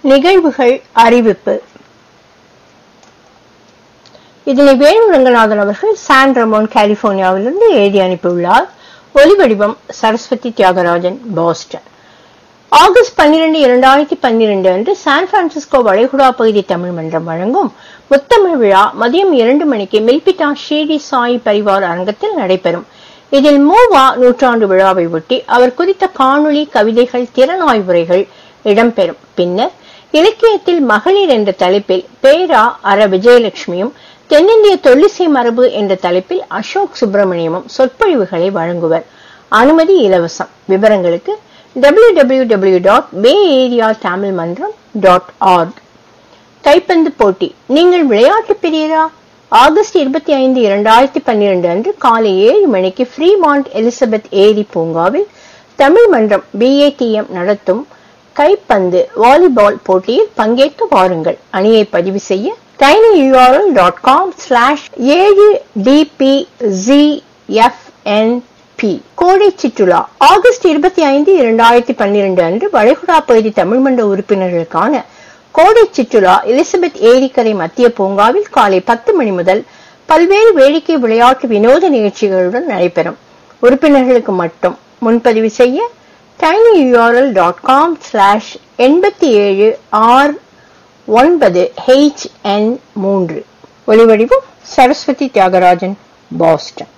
நிகழ்வுகள் அறிவிப்பு இதனை வேணு ரங்கநாதன் அவர்கள் சான் ரமோன் கலிபோர்னியாவிலிருந்து எழுதி அனுப்பியுள்ளார் ஒலிவடிவம் சரஸ்வதி தியாகராஜன் பாஸ்டன் ஆகஸ்ட் பன்னிரண்டு இரண்டாயிரத்தி பன்னிரண்டு அன்று சான் பிரான்சிஸ்கோ வளைகுடா பகுதி தமிழ் மன்றம் வழங்கும் முத்தமிழ் விழா மதியம் இரண்டு மணிக்கு மில்பிட்டா ஷீடி சாய் பரிவார் அரங்கத்தில் நடைபெறும் இதில் மூவா நூற்றாண்டு விழாவை ஒட்டி அவர் குறித்த காணொளி கவிதைகள் திறனாய்வுரைகள் இடம்பெறும் பின்னர் இலக்கியத்தில் மகளிர் என்ற தலைப்பில் பேரா அர விஜயலட்சுமியும் தென்னிந்திய தொல்லிசை மரபு என்ற தலைப்பில் அசோக் சுப்பிரமணியமும் சொற்பொழிவுகளை வழங்குவர் அனுமதி இலவசம் விவரங்களுக்கு W W W dot bay area Tamil Mandram dot arc கைப்பந்து போட்டி நீங்கள் விளையாட்டு பிரியரா ஆகஸ்ட் இருபத்தி ஐந்து இரண்டாயிரத்தி பன்னிரண்டு அன்று காலை ஏழு மணிக்கு ஃப்ரீமாண்ட் எலிசபெத் ஏரி பூங்காவில் தமிழ் மன்றம் பிஏடிஎம் நடத்தும் கைப்பந்து வாலிபால் போட்டியில் பங்கேற்க வாருங்கள் அணியை பதிவு செய்ய tinyurl டாட் காம் ஸ்லாஷ் ஏழு டிபி பி கோடை சுற்றுலா ஆகஸ்ட் இருபத்தி ஐந்து இரண்டாயிரத்தி பன்னிரண்டு அன்று வளைகுடா பகுதி தமிழ்மன்ற உறுப்பினர்களுக்கான கோடை சுற்றுலா எலிசபெத் ஏரிக்கரை மத்திய பூங்காவில் காலை பத்து மணி முதல் பல்வேறு வேடிக்கை விளையாட்டு வினோத நிகழ்ச்சிகளுடன் நடைபெறும் உறுப்பினர்களுக்கு மட்டும் முன்பதிவு செய்ய tinyurl டாட் காம் ஸ்லாஷ் எண்பத்தி ஏழு ஆர் ஒன்பது ஹெச் என் மூன்று ஒலிவடிவம் சரஸ்வதி தியாகராஜன் பாஸ்டன்